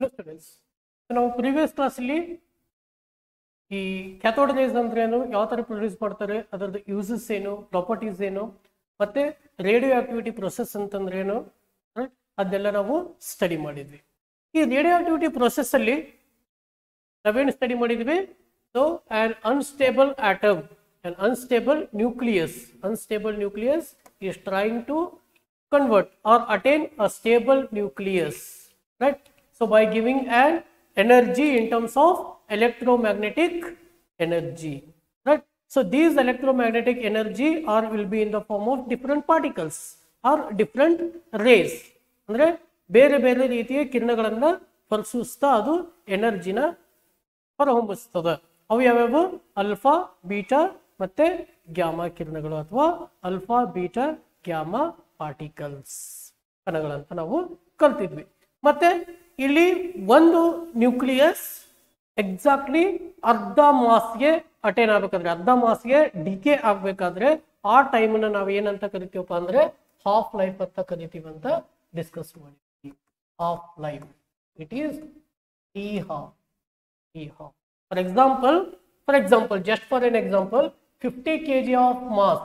Students ನಾವು previous ಕ್ಲಾಸಲ್ಲಿ ಈ ಕ್ಯಾಥೋಡ್ ರೇಸ್ ಅಂದ್ರೆ ಏನು ಯಾವ ಥರ ಪ್ರೊಡ್ಯೂಸ್ ಮಾಡ್ತಾರೆ ಅದರದ್ದು ಯೂಸಸ್ ಏನು ಪ್ರಾಪರ್ಟೀಸ್ ಏನು ಮತ್ತೆ ರೇಡಿಯೋ ಆಕ್ಟಿವಿಟಿ ಪ್ರೊಸೆಸ್ ಅಂತಂದ್ರೆ ಏನು right? ಅದನ್ನೆಲ್ಲ ನಾವು ಸ್ಟಡಿ ಮಾಡಿದ್ವಿ ಈ ರೇಡಿಯೋ ಆಕ್ಟಿವಿಟಿ ಪ್ರೊಸೆಸ್ ಅಲ್ಲಿ ನಾವೇನು ಸ್ಟಡಿ ಮಾಡಿದ್ವಿ so an unstable atom an unstable nucleus unstable nucleus is trying to convert or attain a stable nucleus right so by giving an energy in terms of electromagnetic energy right so these electromagnetic energy are will be in the form of different particles or different rays ಅಂದ್ರೆ ಬೇರೆ ಬೇರೆ ರೀತಿಯ ಕಿರಣಗಳನ್ನ ಹೊರಸೂಸ್ತಾ ಅದು ಎನರ್ಜಿನ ಹೊರಹೊಮ್ಮಿಸ್ತದೆ ಅವು ಯಾವ್ಯಾವು alpha beta ಮತ್ತೆ gamma ಕಿರಣಗಳು ಅಥವಾ ಅಲ್ಫಾ ಬೀಟಾ ಗ್ಯಾಮಾ ಪಾರ್ಟಿಕಲ್ಸ್ ಕಣಗಳಂತ ನಾವು ಕಲ್ತಿದ್ವಿ ಮತ್ತೆ ಇಲ್ಲಿ ಒಂದು ನ್ಯೂಕ್ಲಿಯಸ್ ಎಕ್ಸಾಕ್ಟ್ಲಿ ಅರ್ಧ ಮಾಸ್ಗೆ ಅಟೇನ್ ಆಗ್ಬೇಕಾದ್ರೆ ಅರ್ಧ ಮಾಸ್ಗೆ ಡಿಕೆ ಆಗ್ಬೇಕಾದ್ರೆ ಆ ಟೈಮನ್ನ ನಾವು ಏನಂತ ಕರಿತೀವಪ್ಪ ಅಂದ್ರೆ ಹಾಫ್ ಲೈಫ್ ಅಂತ ಕರಿತೀವಿ ಅಂತ ಡಿಸ್ಕಸ್ ಮಾಡಿದ್ವಿ half life it is T half T half for example for example just for an example fifty K G of mass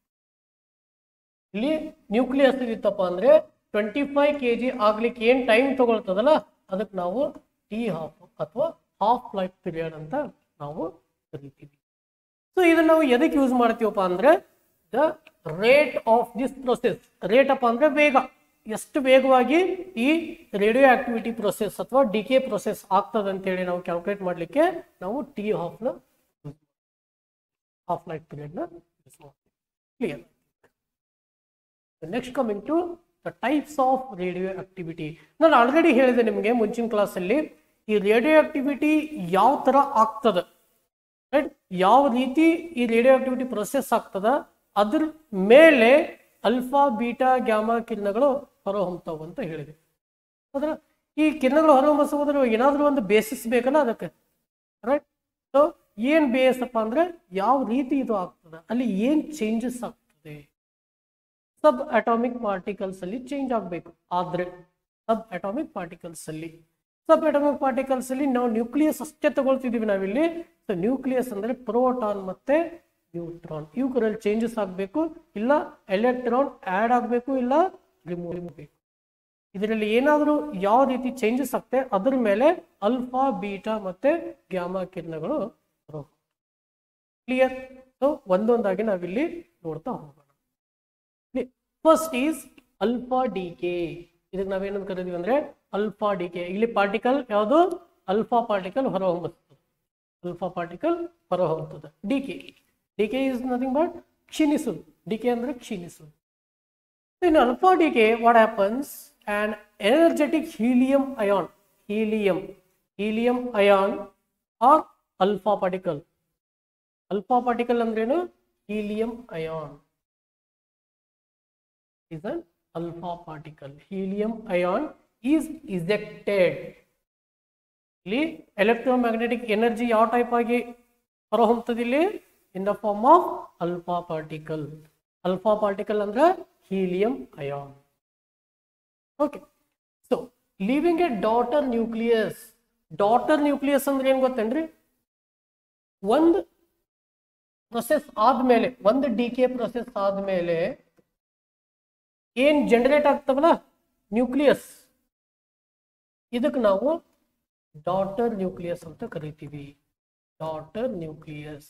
ಇಲ್ಲಿ ನ್ಯೂಕ್ಲಿಯಸ್ ಇತ್ತಪ್ಪ ಅಂದ್ರೆ ಟ್ವೆಂಟಿ ಫೈವ್ ಕೆ ಜಿ ಆಗ್ಲಿಕ್ಕೆ ಏನ್ ಟೈಮ್ ತಗೊಳ್ತದಲ್ಲ ಅದಕ್ಕೆ ನಾವು ಟಿ ಹಾಫ್ ಅಥವಾ ಹಾಫ್ ಲೈಫ್ ಪೀರಿಯಡ್ ಅಂತ ನಾವು ಕರಿತೀವಿ ಸೊ ಇದನ್ನ ನಾವು ಎದಕ್ಕೆ ಯೂಸ್ ಮಾಡ್ತೀವಪ್ಪ ಅಂದ್ರೆ the rate of this process rate ಅಪ್ಪ ಅಂದ್ರೆ ವೇಗ ಎಷ್ಟು ವೇಗವಾಗಿ ಈ ರೇಡಿಯೋ ಆಕ್ಟಿವಿಟಿ ಪ್ರೊಸೆಸ್ ಅಥವಾ ಡಿಕೆ ಪ್ರೊಸೆಸ್ ಆಗ್ತದೆ ಅಂತೇಳಿ ನಾವು ಕ್ಯಾಲ್ಕುಲೇಟ್ ಮಾಡಲಿಕ್ಕೆ ನಾವು ಟಿ ಹಾಫ್ನ ಹಾಫ್ ಲೈಫ್ ಪೀರಿಯಡ್ನ ಯೂಸ್ ಮಾಡ್ತೀವಿ clear next coming to the types of radioactivity ನಾನು ಆಲ್ರೆಡಿ ಹೇಳಿದೆ ನಿಮಗೆ ಮುಂಚಿನ ಕ್ಲಾಸಲ್ಲಿ ಈ ರೇಡಿಯೋ ಆಕ್ಟಿವಿಟಿ ಯಾವ ಥರ ಆಗ್ತದೆ ರೈಟ್ ಯಾವ ರೀತಿ ಈ ರೇಡಿಯೋ ಆಕ್ಟಿವಿಟಿ ಪ್ರೊಸೆಸ್ ಆಗ್ತದ ಅದ್ರ ಮೇಲೆ ಅಲ್ಫಾ ಬೀಟಾ ಗ್ಯಾಮಾ ಕಿರಣಗಳು ಹೊರಹೊಮ್ತಾವ ಅಂತ ಹೇಳಿದೆ ಹೌದ್ರ ಈ ಕಿರಣಗಳು ಹೊರಹೊಮ್ಮಿಸೋದ್ರ ಏನಾದರೂ ಒಂದು ಬೇಸಿಸ್ ಬೇಕಲ್ಲ ಅದಕ್ಕೆ ರೈಟ್ ಸೊ ಏನ್ ಬೇಸ್ ಅಪ್ಪ ಅಂದ್ರೆ ಯಾವ ರೀತಿ ಇದು ಆಗ್ತದೆ ಅಲ್ಲಿ ಏನ್ ಚೇಂಜಸ್ ಆಗ್ತದೆ ಸಬ್ ಅಟಾಮಿಕ್ ಪಾರ್ಟಿಕಲ್ಸ್ ಅಲ್ಲಿ ಚೇಂಜ್ ಆಗಬೇಕು ಆದ್ರೆ ಸಬ್ ಅಟಾಮಿಕ್ ಪಾರ್ಟಿಕಲ್ಸ್ ಅಲ್ಲಿ ಸಬ್ ಅಟಾಮಿಕ್ ಪಾರ್ಟಿಕಲ್ಸ್ ಅಲ್ಲಿ ನಾವು ನ್ಯೂಕ್ಲಿಯಸ್ ಅಷ್ಟೇ ತಗೊಳ್ತಿದೀವಿ ನಾವಿಲ್ಲಿ ಸೊ ನ್ಯೂಕ್ಲಿಯಸ್ ಅಂದ್ರೆ ಪ್ರೋಟಾನ್ ಮತ್ತೆ ನ್ಯೂಟ್ರಾನ್ ಇವುಗಳಲ್ಲಿ ಚೇಂಜಸ್ ಆಗಬೇಕು ಇಲ್ಲ ಎಲೆಕ್ಟ್ರಾನ್ ಆಡ್ ಆಗಬೇಕು ಇಲ್ಲ ರಿಮೂವ್ ಬೇಕು ಇದರಲ್ಲಿ ಏನಾದರೂ ಯಾವ ರೀತಿ ಚೇಂಜಸ್ ಆಗ್ತದೆ ಅದ್ರ ಮೇಲೆ ಅಲ್ಫಾ ಬೀಟಾ ಮತ್ತೆ ಗ್ಯಾಮಾ ಕಿರಣಗಳು ಕ್ಲಿಯರ್ ಸೊ ಒಂದೊಂದಾಗಿ ನಾವಿಲ್ಲಿ ನೋಡ್ತಾ ಹೋಗೋಣ first is alpha decay ಇದಕ್ಕೆ ನಾವೇನಂತ ಕರಿತೀವಿ ಅಂದ್ರೆ ಅಲ್ಫಾ ಡಿ ಕೆ ಇಲ್ಲಿ ಪಾರ್ಟಿಕಲ್ ಯಾವುದು ಅಲ್ಫಾ ಪಾರ್ಟಿಕಲ್ ಹೊರಹೊಮ್ಮುತ್ತದೆ ಅಲ್ಫಾ ಪಾರ್ಟಿಕಲ್ ಹೊರಹೊಮ್ಮುತ್ತದೆ decay decay is nothing but ಕ್ಷೀಣಿಸುದು ಡಿ ಕೆ ಅಂದ್ರೆ ಕ್ಷೀಣಿಸುದು in alpha decay what happens and energetic helium ion helium helium ion are alpha particle alpha particle ಅಂದ್ರೇನು helium ion is an alpha particle. Helium ion is ejected. ಇಲ್ಲಿ electromagnetic energy ಯಾವ type ಆಗಿ ಹೊರಹೊಮ್ತದೆ ಇಲ್ಲಿ in the form of alpha particle alpha particle ಅಂದ್ರೆ helium ion okay so leaving a daughter nucleus daughter nucleus ಅಂದ್ರೆ ಏನ್ ಗೊತ್ತೇನ್ರಿ ಒಂದು ಪ್ರೊಸೆಸ್ ಆದ್ಮೇಲೆ ಒಂದು ಡಿ ಕೆ ಪ್ರೊಸೆಸ್ ಆದ್ಮೇಲೆ ಏನ್ ಜನರೇಟ್ ಆಗ್ತವಲ್ಲ ನ್ಯೂಕ್ಲಿಯಸ್ ಇದಕ್ಕೆ ನಾವು ಡಾಟರ್ ನ್ಯೂಕ್ಲಿಯಸ್ ಅಂತ ಕರಿತೀವಿ ಡಾಟರ್ ನ್ಯೂಕ್ಲಿಯಸ್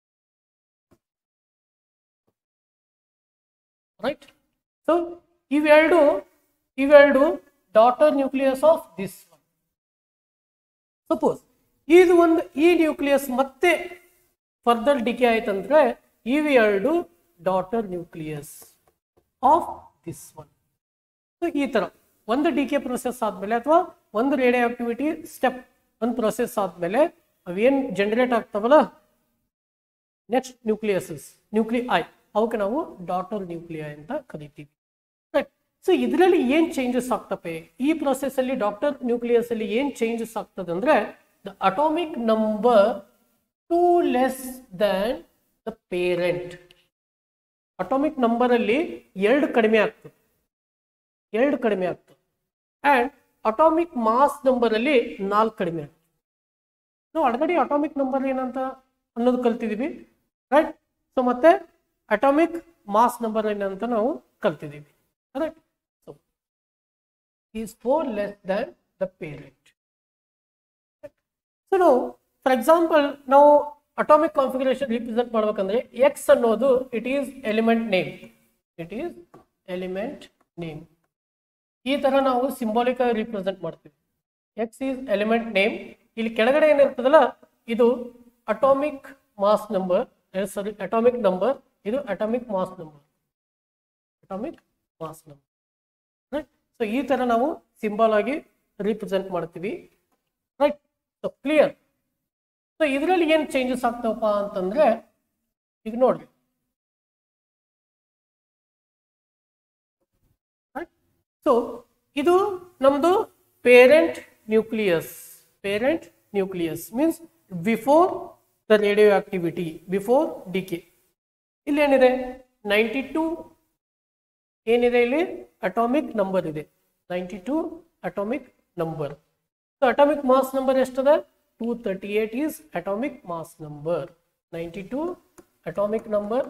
ರೈಟ್ ಸೊ ಇವೆರಡು ಇವೆರಡು daughter nucleus of this one suppose ಇದು ಒಂದು ಈ ನ್ಯೂಕ್ಲಿಯಸ್ ಮತ್ತೆ ಫರ್ದರ್ ಡಿಕೆ ಆಯ್ತಂದ್ರೆ ಇವೆರಡು daughter nucleus of this one so ಈ ತರ ಒಂದು ಡಿ ಕೆ ಪ್ರೊಸೆಸ್ ಆದ್ಮೇಲೆ ಅಥವಾ ಒಂದು ರೇಡಿಯೋ ಆಕ್ಟಿವಿಟಿ ಸ್ಟೆಪ್ ಒಂದು ಪ್ರೊಸೆಸ್ ಆದ್ಮೇಲೆ ಅವೇನ್ ಜನರೇಟ್ ಆಗ್ತಾವಲ್ಲ ನೆಕ್ಸ್ಟ್ ನ್ಯೂಕ್ಲಿಯಸಸ್ ನ್ಯೂಕ್ಲಿ ಐ ಅವಕ್ಕೆ ನಾವು ಡಾಟರ್ ನ್ಯೂಕ್ಲಿಯೈ ಅಂತ ಕರಿತೀವಿ ರೈಟ್ ಸೊ ಇದರಲ್ಲಿ ಏನ್ ಚೇಂಜಸ್ ಆಗ್ತವೆ ಈ ಪ್ರೊಸೆಸ್ ಅಲ್ಲಿ ಡಾಕ್ಟರ್ ನ್ಯೂಕ್ಲಿಯಸ್ ಅಲ್ಲಿ ಏನ್ ಚೇಂಜಸ್ ಆಗ್ತದೆ ಅಂದ್ರೆ the atomic number two less than the parent atomic number ಅಲ್ಲಿ ಎರಡು ಕಡಿಮೆ ಆಗ್ತದೆ ಎರಡು ಕಡಿಮೆ ಆಗ್ತದೆ ಅಂಡ್ ಅಟಾಮಿಕ್ ಮಾಸ್ ನಂಬರ್ ಅಲ್ಲಿ ನಾಲ್ಕು ಕಡಿಮೆ ಆಗುತ್ತೆ ನಾವು ಆಲ್ರೆಡಿ ಅಟಾಮಿಕ್ ನಂಬರ್ ಏನಂತ ಅನ್ನೋದು ಕಲ್ತಿದೀವಿ ರೈಟ್ ಸೊ ಮತ್ತೆ ಅಟಾಮಿಕ್ ಮಾಸ್ ನಂಬರ್ ಏನಂತ ನಾವು ಕಲ್ತಿದೀವಿ right so is four less than the parent so ನಾವು ಫಾರ್ ಎಕ್ಸಾಂಪಲ್ ನಾವು ಅಟಾಮಿಕ್ ಕಾನ್ಫಿಗರೇಷನ್ ರಿಪ್ರೆಸೆಂಟ್ ಮಾಡ್ಬೇಕಂದ್ರೆ ಎಕ್ಸ್ ಅನ್ನೋದು it is element name it is element name ಈ ತರ ನಾವು ಸಿಂಬಾಲಿಕ್ ಆಗಿ ರಿಪ್ರೆಸೆಂಟ್ ಮಾಡ್ತೀವಿ ಎಕ್ಸ್ ಈಸ್ ಎಲಿಮೆಂಟ್ ನೇಮ್ ಇಲ್ಲಿ ಕೆಳಗಡೆ ಏನಿರ್ತದಲ್ಲ ಇದು atomic mass number sorry atomic number ಇದು atomic mass number atomic mass number right so ಈ ತರ ನಾವು ಸಿಂಬಲ್ ಆಗಿ ರಿಪ್ರೆಸೆಂಟ್ ಮಾಡ್ತೀವಿ ರೈಟ್ ಸೊ ಕ್ಲಿಯರ್ ಸೊ ಇದರಲ್ಲಿ ಏನು ಚೇಂಜಸ್ ಆಗ್ತಾವಪ್ಪ ಅಂತಂದ್ರೆ ಈಗ ನೋಡ್ರಿ ಸೊ ಇದು ನಮ್ದು parent nucleus parent nucleus means before the radioactivity before decay ಇಲ್ಲಿ ಏನಿದೆ ನೈಂಟಿ ಟೂ ಏನಿದೆ ಇಲ್ಲಿ ಅಟಾಮಿಕ್ ನಂಬರ್ ಇದೆ ninety two atomic number so atomic mass number ಎಷ್ಟದ two thirty eight is atomic mass number ninety two atomic number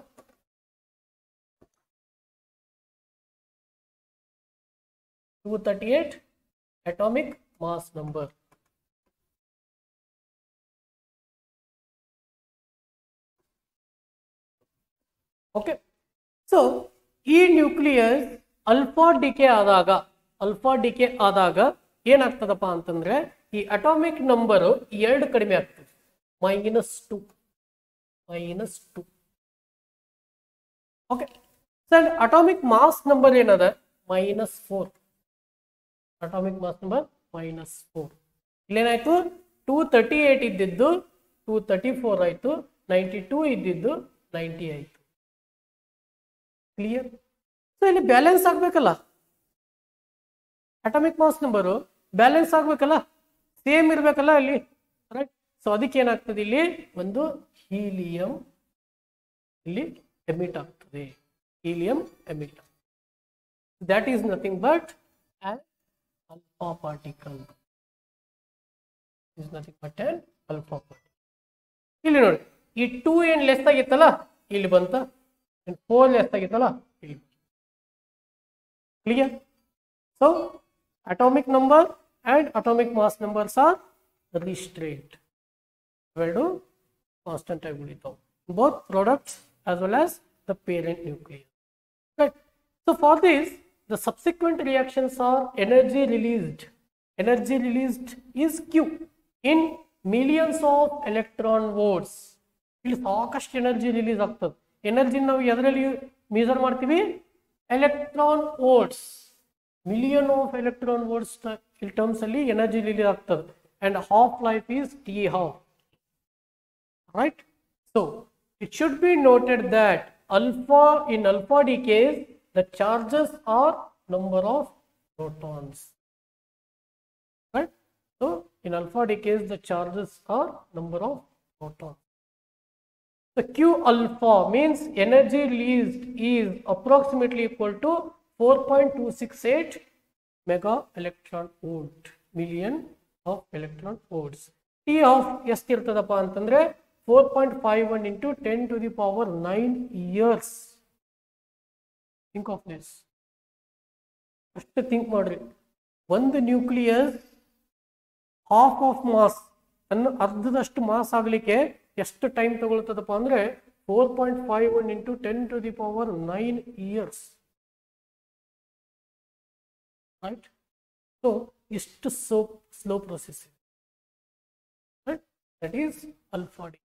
two thirty eight atomic mass number okay so ಈ nucleus alpha decay ಆದಾಗ alpha decay ಆದಾಗ ಏನಾಗ್ತದಪ್ಪ ಅಂತಂದ್ರೆ ಈ atomic number ಎರಡು ಕಡಿಮೆ ಆಗ್ತದೆ minus to minus two okay sir atomic mass number ಏನದ minus four atomic mass number minus four ಇಲ್ಲೇನಾಯ್ತು ಟೂ ತರ್ಟಿ ಏಟ್ ಇದ್ದಿದ್ದು ಟೂ ತರ್ಟಿ ಫೋರ್ ಆಯ್ತು ನೈಂಟಿ ಟೂ ಇದ್ದಿದ್ದು ನೈಂಟಿ ಆಯ್ತು ಕ್ಲಿಯರ್ ಸೊ ಇಲ್ಲಿ ಬ್ಯಾಲೆನ್ಸ್ ಆಗ್ಬೇಕಲ್ಲ ಅಟಾಮಿಕ್ ಮಾಸ್ ನಂಬರು ಬ್ಯಾಲೆನ್ಸ್ ಆಗ್ಬೇಕಲ್ಲ same ಇರ್ಬೇಕಲ್ಲ ಅಲ್ಲಿ ರೈಟ್ ಸೊ ಅದಕ್ಕೆ ಏನಾಗ್ತದೆ ಇಲ್ಲಿ ಒಂದು ಹೀಲಿಯಂ ಇಲ್ಲಿ ಎಮಿಟ್ ಆಗ್ತದೆ helium emit that is nothing but an alpha particle is nothing but an alpha particle ಇಲ್ಲಿ ನೋಡಿ ಈ ಟೂ ಏನ್ ಲೆಸ್ ಆಗಿತ್ತಲ್ಲ ಇಲ್ಲಿ ಬಂತ ಫೋರ್ ಲೆಸ್ ಆಗಿತ್ತಲ್ಲ ಇಲ್ಲಿ clear so atomic number and atomic mass numbers are ರಿಸ್ಟ್ರೇಟ್ ಇವೆರಡು ಕಾನ್ಸ್ಟೆಂಟ್ ಆಗಿ ಉಳಿತಾವೆ both products as well as the parent nucleus Right. So for this, the subsequent reactions are energy released. Energy released is Q in millions of electron volts. ಇಲ್ಲಿ ಸಾಕಷ್ಟು energy release ಆಗ್ತದೆ energy ನಾವು ಎದರಲ್ಲಿ measure ಮಾಡ್ತೀವಿ electron volts million of electron volts ಇಲ್ಲಿ terms ಅಲ್ಲಿ energy release ಆಗ್ತದೆ and half life is T half right so it should be noted that alpha in alpha decays the charges are number of protons right so in alpha decays the charges are number of protons so q alpha means energy released is approximately equal to 4.268 mega electron volt million of electron volts T half ಎಷ್ಟಿರ್ತದಪ್ಪ ಅಂತಂದ್ರೆ four point five one into ten to the power nine years think of this ಅಷ್ಟು think ಮಾಡ್ರಿ ಒಂದು nucleus half of mass ಅನ್ನು ಅರ್ಧದಷ್ಟು mass ಆಗಲಿಕ್ಕೆ ಎಷ್ಟು time ತಗೊಳ್ತದಪ್ಪ ಅಂದ್ರೆ four point five one into ten to the power nine years right so ಇಷ್ಟು so slow process right? That is alpha D.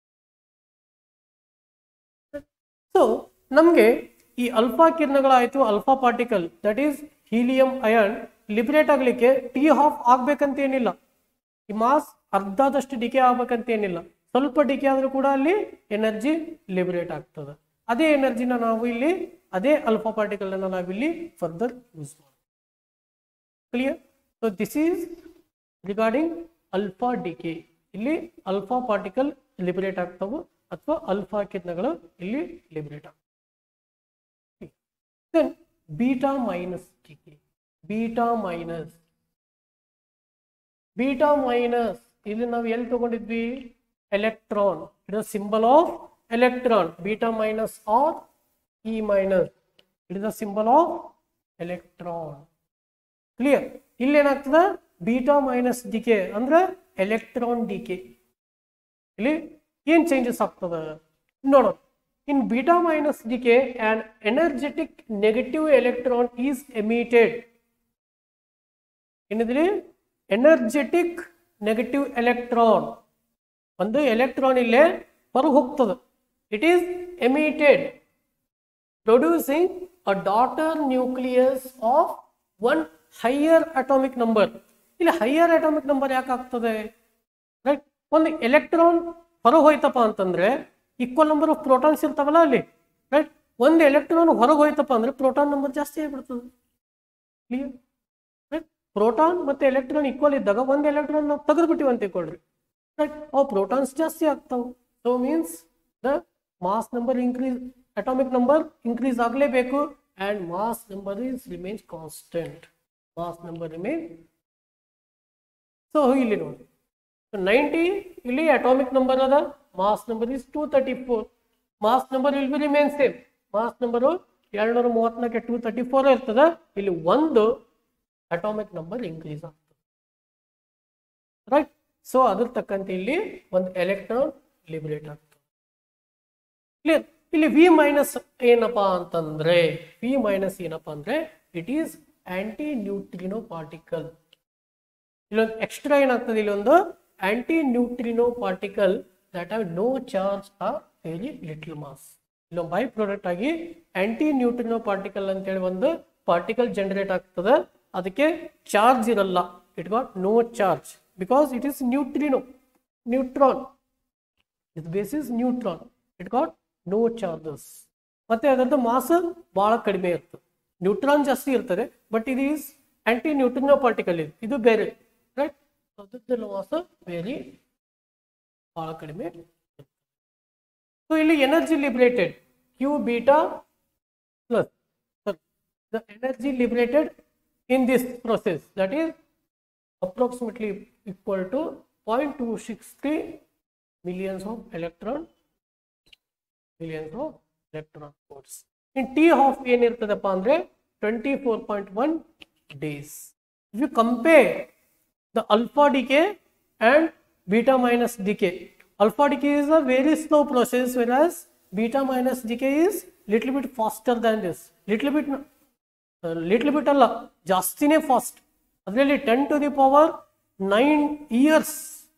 So ನಮಗೆ ಈ ಅಲ್ಫಾ ಕಿರಣಗಳಾಯಿತು alpha particle that is helium ion liberate ಆಗಲಿಕ್ಕೆ T half ಆಗ್ಬೇಕಂತ ಏನಿಲ್ಲ ಈ mass ಅರ್ಧದಷ್ಟು DK ಆಗ್ಬೇಕಂತ ಏನಿಲ್ಲ ಸ್ವಲ್ಪ ಡಿಕೆ ಆದ್ರೂ ಕೂಡ ಅಲ್ಲಿ ಎನರ್ಜಿ ಲಿಬರೇಟ್ ಆಗ್ತದೆ ಅದೇ ಎನರ್ಜಿನ ನಾವು ಇಲ್ಲಿ ಅದೇ ಅಲ್ಫಾ ಪಾರ್ಟಿಕಲ್ ನಾವಿಲ್ಲಿ ಫರ್ದರ್ ಯೂಸ್ ಮಾಡ್ತೀವಿ clear so this is regarding alpha decay ಇಲ್ಲಿ ಅಲ್ಫಾ ಪಾರ್ಟಿಕಲ್ ಲಿಬರೇಟ್ ಆಗ್ತಾವು ಅಥವಾ ಅಲ್ಫಾ ಕಿರಣಗಳು ಇಲ್ಲಿ ಲಿಬರೇಟ್ ಆಗ್ತವೆ then beta minus decay beta minus beta minus ಇಲ್ಲಿ ನಾವು ಎಲ್ಲಿ ತಗೊಂಡಿದ್ವಿ electron it is symbol of electron beta minus or E minus it is the symbol of electron clear ಇಲ್ಲಿ ಏನಾಗ್ತದೆ ಬೀಟಾ ಮೈನಸ್ ಡಿಕೆ ಅಂದ್ರೆ ಎಲೆಕ್ಟ್ರಾನ್ ಡಿಕೆ ಇಲ್ಲಿ ಏನ್ changes ಆಗ್ತದೆ ನೋಡೋಣ in beta minus decay an energetic negative electron is emitted ಏನಿದ್ರಿ energetic negative electron ಒಂದು electron ಇಲ್ಲೇ ಹೊರಗೆ ಹೋಗ್ತದೆ it is emitted producing a daughter nucleus of one higher atomic number ಇಲ್ಲಿ ಹೈಯರ್ ಅಟಾಮಿಕ್ ನಂಬರ್ ಯಾಕೆ ಆಗ್ತದೆ ರೈಟ್ ಒಂದು ಎಲೆಕ್ಟ್ರಾನ್ ಹೊರಗೆ ಹೋಯ್ತಪ್ಪ ಅಂತಂದ್ರೆ ಈಕ್ವಲ್ ನಂಬರ್ ಆಫ್ ಪ್ರೋಟಾನ್ಸ್ ಇರ್ತಾವಲ್ಲ ಅಲ್ಲಿ ರೈಟ್ ಒಂದು ಎಲೆಕ್ಟ್ರಾನ್ ಹೊರಗೆ ಹೋಯ್ತಪ್ಪ ಅಂದ್ರೆ ಪ್ರೋಟಾನ್ ನಂಬರ್ ಜಾಸ್ತಿ ಆಗಿಬಿಡ್ತದೆ ಕ್ಲಿಯರ್ ರೈಟ್ ಪ್ರೋಟಾನ್ ಮತ್ತೆ ಎಲೆಕ್ಟ್ರಾನ್ ಈಕ್ವಲ್ ಇದ್ದಾಗ ಒಂದು ಎಲೆಕ್ಟ್ರಾನ್ ನಾವು ತೆಗೆದ್ಬಿಟ್ಟಿವಿ ಅಂತ ತಿಳ್ಕೊಳ್ರಿ ರೈಟ್ ಅವು ಪ್ರೋಟಾನ್ಸ್ ಜಾಸ್ತಿ ಆಗ್ತಾವೆ so means the mass number increase atomic number increase ಆಗಲೇಬೇಕು and mass number is remains constant mass number remain so ಇಲ್ಲಿ ನೋಡಿ ನೈಂಟಿ ಇಲ್ಲಿ ಅಟಾಮಿಕ್ ನಂಬರ್ ಅದ mass number is two thirty four mass number will be remain same mass number ಎರಡ್ನೂರ ಮೂವತ್ನಾಲ್ಕು two thirty four ಇರ್ತದ ಇಲ್ಲಿ ಒಂದು ಅಟಾಮಿಕ್ ನಂಬರ್ ಇನ್ಕ್ರೀಸ್ ಆಗ್ತದೆ ರೈಟ್ ಸೊ ಅದ್ರ ತಕ್ಕಂತೆ ಇಲ್ಲಿ ಒಂದು ಎಲೆಕ್ಟ್ರಾನ್ ಲಿಬರೇಟ್ ಆಗ್ತದೆ ಕ್ಲಿಯರ್ ಇಲ್ಲಿ ವಿ ಮೈನಸ್ ಏನಪ್ಪಾ ಅಂತಂದ್ರೆ ವಿ ಮೈನಸ್ ಏನಪ್ಪಾ ಅಂದ್ರೆ it is antineutrino particle ಇಲ್ಲೊಂದು ಎಕ್ಸ್ಟ್ರಾ ಏನಾಗ್ತದೆ ಇಲ್ಲೊಂದು antineutrino particle that have no charge or very little mass ಇಲ್ಲೊಂದು ಬೈ ಪ್ರಾಡಕ್ಟ್ ಆಗಿ ಆಂಟಿ ನ್ಯೂಟ್ರಿನೋ ಪಾರ್ಟಿಕಲ್ ಅಂತೇಳಿ ಒಂದು ಪಾರ್ಟಿಕಲ್ ಜನರೇಟ್ ಆಗ್ತದೆ ಅದಕ್ಕೆ ಚಾರ್ಜ್ ಇರಲ್ಲ it got no charge because it is neutrino neutron it base is neutron it got no charges ಮತ್ತೆ ಅದರದ್ದು mass ಬಹಳ ಕಡಿಮೆ ಇರ್ತದೆ ನ್ಯೂಟ್ರಾನ್ ಜಾಸ್ತಿ ಇರ್ತದೆ ಬಟ್ ಇದು ಈಸ್ ಆಂಟಿ ನ್ಯೂಟ್ರಿನೋ ಪಾರ್ಟಿಕಲ್ ಇದು ಇದು ಬೇರೆ ರೈಟ್ ಅದರದ್ದು ಮಾಸ್ ವೆರಿ ಬಹಳ ಕಡಿಮೆ ಸೊ ಇಲ್ಲಿ energy liberated Q beta plus the energy liberated in this process that is approximately equal to 0.263 millions of electron millions of electron volts in t half ಏನಿರ್ತದಪ್ಪ ಅಂದ್ರೆ twenty four point one days if you compare the alpha decay and beta minus decay alpha decay is a very slow process whereas beta minus decay is little bit faster than this little bit little bit ಅಲ್ಲ ಜಾಸ್ತಿನೇ fast ಅದರಲ್ಲಿ ten to the power nine years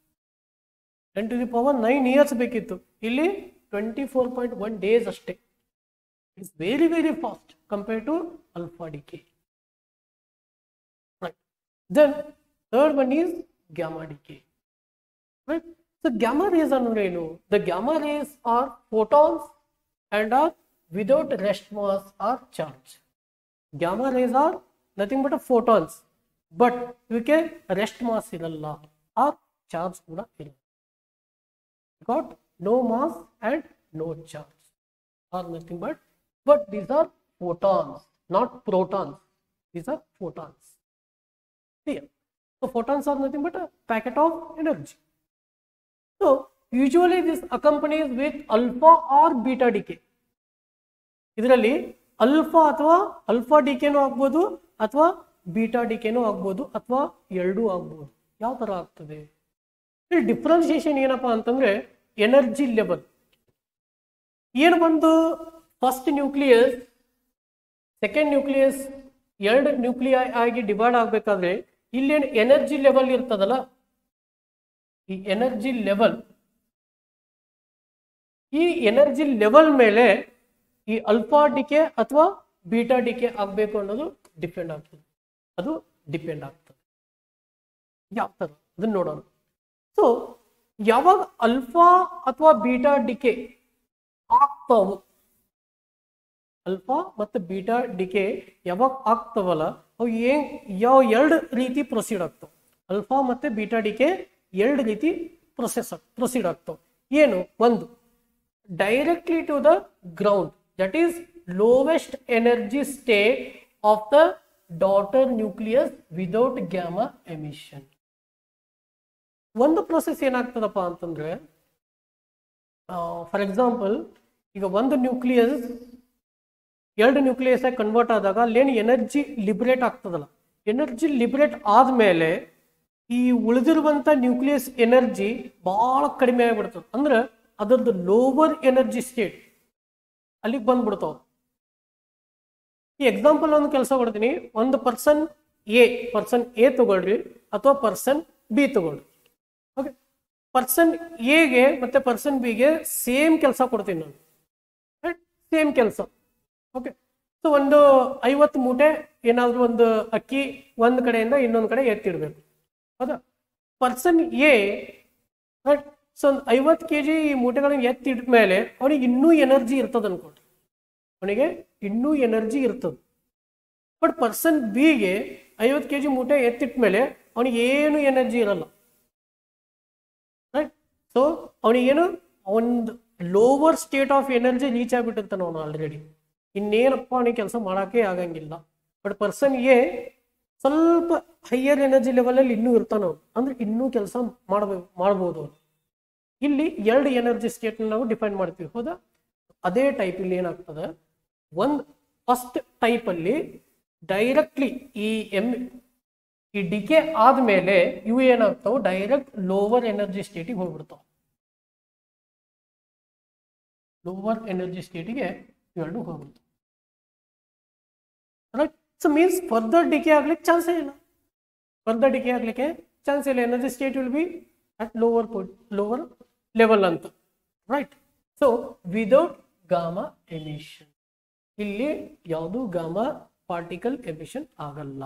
ten to the power nine years ಬೇಕಿತ್ತು ಇಲ್ಲಿ twenty four point one days ಅಷ್ಟೇ it's very very fast compare to alpha decay right then third one is gamma decay right so gamma rays ಅಂದ್ರೆ ಏನು the gamma rays are photons and are without rest mass or charge gamma rays are nothing but a photons but ಇವಕ್ಕೆ rest mass ಇರಲ್ಲ or charge ಕೂಡ ಇರಲ್ಲ got no mass and no charge are nothing but but these are photons not protons these are photons clear so photons are nothing but a packet of energy so usually this accompanies with alpha or beta decay ಇದರಲ್ಲಿ alpha ಅಥವಾ alpha ಡಿಕೆನೂ ಆಗ್ಬೋದು ಅಥವಾ beta ಡಿಕೆನೂ ಆಗ್ಬೋದು ಅಥವಾ ಎರಡೂ ಆಗ್ಬೋದು ಯಾವ ಥರ ಆಗ್ತದೆ ಇಲ್ಲಿ ಡಿಫ್ರೆನ್ಸಿಯೇಷನ್ ಏನಪ್ಪಾ ಅಂತಂದ್ರೆ ಎನರ್ಜಿ ಲೆವೆಲ್ ಏನು ಬಂದು ಫಸ್ಟ್ ನ್ಯೂಕ್ಲಿಯಸ್ ಸೆಕೆಂಡ್ ನ್ಯೂಕ್ಲಿಯಸ್ ಎರಡು ನ್ಯೂಕ್ಲಿಯೈ ಆಗಿ ಡಿವೈಡ್ ಆಗಬೇಕಾದ್ರೆ ಇಲ್ಲೇನು ಎನರ್ಜಿ ಲೆವೆಲ್ ಇರ್ತದಲ್ಲ ಈ ಎನರ್ಜಿ ಲೆವೆಲ್ ಈ ಎನರ್ಜಿ ಲೆವೆಲ್ ಮೇಲೆ ಈ ಅಲ್ಫಾ ಡಿಕೆ ಅಥವಾ ಬೀಟಾ ಡಿಕೆ ಆಗಬೇಕು ಅನ್ನೋದು ಡಿಪೆಂಡ್ ಆಗ್ತದೆ ಅದು ಡಿಪೆಂಡ್ ಆಗ್ತದೆ ಯಾವ ಥರ ಅದನ್ನ ನೋಡೋಣ ಸೊ ಯಾವಾಗ ಅಲ್ಫಾ ಅಥವಾ ಬೀಟಾ ಡಿಕೆ ಆಗ್ತಾವು ಅಲ್ಫಾ ಮತ್ತು ಬೀಟಾ ಡಿಕೆ ಯಾವಾಗ ಆಗ್ತಾವಲ್ಲ ಅವು ಏನ್ ಯಾವ ಎರಡು ರೀತಿ ಪ್ರೊಸೀಡ್ ಆಗ್ತಾವ ಅಲ್ಫಾ ಮತ್ತು ಬೀಟಾ ಡಿಕೆ ಎರಡು ರೀತಿ ಪ್ರೊಸೆಸ್ ಪ್ರೊಸೀಡ್ ಆಗ್ತಾವ ಏನು ಒಂದು directly to the ground that is lowest energy state of the daughter nucleus without gamma emission ಒಂದು ಪ್ರೊಸೆಸ್ ಏನಾಗ್ತದಪ್ಪ ಅಂತಂದ್ರೆ ಫಾರ್ ಎಕ್ಸಾಂಪಲ್ ಈಗ ಒಂದು ನ್ಯೂಕ್ಲಿಯಸ್ ಎರಡು ನ್ಯೂಕ್ಲಿಯಸ್ ಆಗಿ ಕನ್ವರ್ಟ್ ಆದಾಗ ಅಲ್ಲೇನು ಎನರ್ಜಿ ಲಿಬರೇಟ್ ಆಗ್ತದಲ್ಲ ಎನರ್ಜಿ ಲಿಬರೇಟ್ ಆದಮೇಲೆ ಈ ಉಳಿದಿರುವಂಥ ನ್ಯೂಕ್ಲಿಯಸ್ ಎನರ್ಜಿ ಭಾಳ ಕಡಿಮೆ ಆಗಿಬಿಡ್ತದೆ ಅಂದ್ರೆ ಅದರದ್ದು ಲೋವರ್ ಎನರ್ಜಿ ಸ್ಟೇಟ್ ಅಲ್ಲಿಗೆ ಬಂದ್ಬಿಡ್ತಾವ ಈ ಎಕ್ಸಾಂಪಲ್ ಒಂದು ಕೆಲಸ ಕೊಡ್ತೀನಿ ಒಂದು ಪರ್ಸನ್ ಎ ಪರ್ಸನ್ ಎ ತಗೊಳ್ರಿ ಅಥವಾ ಪರ್ಸನ್ ಬಿ ತಗೊಳ್ರಿ ಓಕೆ ಪರ್ಸನ್ ಎಗೆ ಮತ್ತೆ ಪರ್ಸನ್ ಬಿಗೆ ಸೇಮ್ ಕೆಲಸ ಕೊಡ್ತೀನಿ ನಾನು ಸೇಮ್ ಕೆಲಸ ಓಕೆ ಸೊ ಒಂದು ಐವತ್ತು ಮೂಟೆ ಏನಾದರೂ ಒಂದು ಅಕ್ಕಿ ಒಂದು ಕಡೆಯಿಂದ ಇನ್ನೊಂದು ಕಡೆ ಎತ್ತಿಡ್ಬೇಕು ಹೌದಾ ಪರ್ಸನ್ ಎ ರೈಟ್ ಸೊ ಒಂದು ಐವತ್ತು ಕೆ ಜಿ ಈ ಮೂಟೆಗಳನ್ನ ಎತ್ತಿದ ಮೇಲೆ ಅವನಿಗೆ ಇನ್ನೂ ಎನರ್ಜಿ ಇರ್ತದೆ ಅನ್ಕೊಳ್ರಿ ಅವನಿಗೆ ಇನ್ನೂ ಎನರ್ಜಿ ಇರ್ತದೆ ಬಟ್ ಪರ್ಸನ್ ಬಿಗೆ ಐವತ್ತು ಕೆ ಜಿ ಮೂಟೆ ಎತ್ತಿಟ್ಟ ಮೇಲೆ ಅವನಿಗೆ ಏನು ಎನರ್ಜಿ ಇರಲ್ಲ ರೈಟ್ ಸೊ ಅವನಿಗೇನು ಒಂದು lower state of energy reach ಆಗಿಬಿಟ್ಟಿರ್ತಾನೆ ಅವನು ಆಲ್ರೆಡಿ ಇನ್ನೇನಪ್ಪ ಅವನಿಗೆ ಕೆಲಸ ಮಾಡೋಕ್ಕೆ ಆಗಂಗಿಲ್ಲ ಬಟ್ ಪರ್ಸನ್ ಎ ಸ್ವಲ್ಪ ಹೈಯರ್ ಎನರ್ಜಿ ಲೆವೆಲಲ್ಲಿ ಇನ್ನೂ ಇರ್ತಾನೆ ಅವನು ಅಂದ್ರೆ ಇನ್ನೂ ಕೆಲಸ ಮಾಡಬೇಕು ಮಾಡ್ಬೋದು ಅವನು ಇಲ್ಲಿ ಎರಡು ಎನರ್ಜಿ ಸ್ಟೇಟ್ನ ನಾವು ಡಿಫೈನ್ ಮಾಡ್ತೀವಿ ಹೌದಾ ಅದೇ ಟೈಪ್ ಇಲ್ಲಿ ಏನಾಗ್ತದೆ ಒಂದು ಫಸ್ಟ್ ಟೈಪಲ್ಲಿ ಡೈರೆಕ್ಟ್ಲಿ ಈ ಎಮ್ ಈ ಡಿಕೆ ಆದಮೇಲೆ ಇವು ಏನಾಗ್ತಾವೆ ಡೈರೆಕ್ಟ್ ಲೋವರ್ ಎನರ್ಜಿ ಸ್ಟೇಟಿಗೆ ಹೋಗ್ಬಿಡ್ತಾವೆ ಲೋವರ್ ಎನರ್ಜಿ ಸ್ಟೇಟಿಗೆ ಇವೆರಡು ಹೋಗ್ಬಿಡ್ತಾವೆ right so means further decay ಆಗ್ಲಿಕ್ಕೆ ಚಾನ್ಸೇ ಇಲ್ಲ ಫರ್ದರ್ ಡಿಕೆ ಆಗ್ಲಿಕ್ಕೆ ಚಾನ್ಸ್ ಇಲ್ಲ energy state will be at lower lower level ಅಂತ right so without gamma emission ಇಲ್ಲಿ ಯಾವುದು ಗಾಮಾ ಪಾರ್ಟಿಕಲ್ ಎಮಿಷನ್ ಆಗಲ್ಲ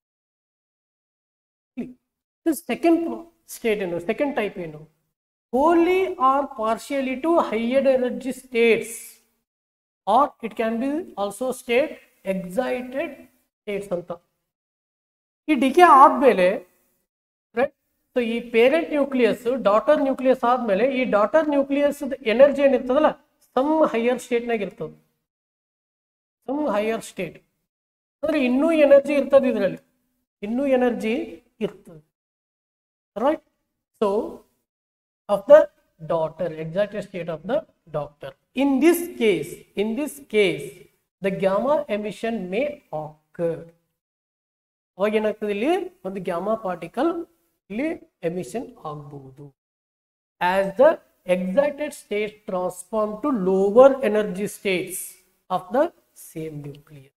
ಸೆಕೆಂಡ್ ಸ್ಟೇಟ್ ಏನು ಸೆಕೆಂಡ್ ಟೈಪ್ ಏನು wholly or partially to higher energy states or it can be also state excited states ಅಂತ ಈ decay ಆದ್ಮೇಲೆ right so ಈ ಪೇರೆಂಟ್ ನ್ಯೂಕ್ಲಿಯಸ್ ಡಾಟರ್ ನ್ಯೂಕ್ಲಿಯಸ್ ಆದ್ಮೇಲೆ ಈ ಡಾಟರ್ ನ್ಯೂಕ್ಲಿಯಸ್ ಎನರ್ಜಿ ಏನಿರ್ತದಲ್ಲ ಸಮ್ ಹೈಯರ್ ಸ್ಟೇಟ್ನಾಗ ಇರ್ತದೆ ಸಮ್ ಹೈಯರ್ ಸ್ಟೇಟ್ ಅಂದ್ರೆ ಇನ್ನೂ ಎನರ್ಜಿ ಇರ್ತದೆ ಇದರಲ್ಲಿ ಇನ್ನೂ ಎನರ್ಜಿ ಇರ್ತದೆ right so of the daughter exact state of the doctor in this case in this case the gamma emission may occur ಅವಾಗ ಏನಾಗ್ತದೆ ಇಲ್ಲಿ ಒಂದು ಗ್ಯಾಮಾ ಪಾರ್ಟಿಕಲ್ ಇಲ್ಲಿ ಎಮಿಷನ್ ಆಗಬಹುದು as the excited state transform to lower energy states of the same nucleus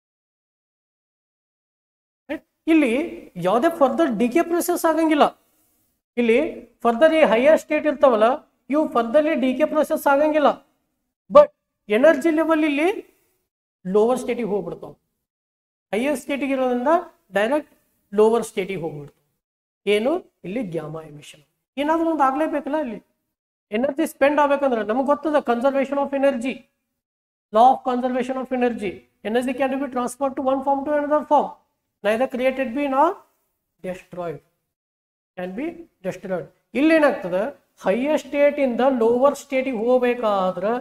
ಇಲ್ಲಿ ಯಾವುದೇ further DK process ಆಗಂಗಿಲ್ಲ ಇಲ್ಲಿ ಫರ್ದರ್ ಈ ಹೈಯರ್ ಸ್ಟೇಟ್ ಇರ್ತಾವಲ್ಲ ಇವು ಫರ್ದರ್ಲಿ ಡಿಕೆ ಪ್ರೊಸೆಸ್ ಆಗಂಗಿಲ್ಲ ಬಟ್ ಎನರ್ಜಿ ಲೆವೆಲ್ ಇಲ್ಲಿ ಲೋವರ್ ಸ್ಟೇಟಿಗೆ ಹೋಗ್ಬಿಡ್ತಾವ ಹೈಯರ್ ಸ್ಟೇಟಿಗೆ ಇರೋದ್ರಿಂದ ಡೈರೆಕ್ಟ್ ಲೋವರ್ ಸ್ಟೇಟಿಗೆ ಹೋಗ್ಬಿಡ್ತಾವ ಏನು ಇಲ್ಲಿ ಗ್ಯಾಮಾ ಎಮಿಷನ್ ಏನಾದ್ರೂ ಒಂದು ಆಗ್ಲೇಬೇಕಲ್ಲ ಇಲ್ಲಿ ಎನರ್ಜಿ ಸ್ಪೆಂಡ್ ಆಗ್ಬೇಕಂದ್ರೆ ನಮಗೆ ಗೊತ್ತದ conservation of energy law of conservation of energy energy can be transferred to one form to another form neither created be nor destroyed can be destroyed ಇಲ್ಲಿ ಏನಾಗ್ತದೆ ಹೈಯರ್ ಸ್ಟೇಟ್ ಇಂದ lower ಸ್ಟೇಟಿಗೆ ಹೋಗ್ಬೇಕಾದ್ರೆ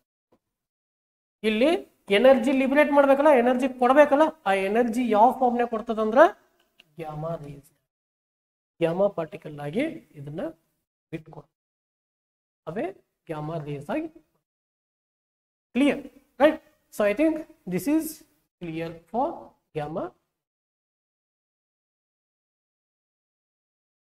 ಇಲ್ಲಿ energy liberate ಮಾಡ್ಬೇಕಲ್ಲ energy ಕೊಡ್ಬೇಕಲ್ಲ ಆ energy ಯಾವ ಫಾರ್ಮ್ನಾಗ ಕೊಡ್ತದಂದ್ರ ಗ್ಯಾಮಾ ರೇಸ್ ಗ್ಯಾಮಾ ಪಾರ್ಟಿಕಲ್ ಆಗಿ ಇದನ್ನ ಬಿಟ್ಕೊಡ್ ಅವೇ ಗ್ಯಾಮಾ ರೇಸ್ ಆಗಿ clear right so i think this is clear for gamma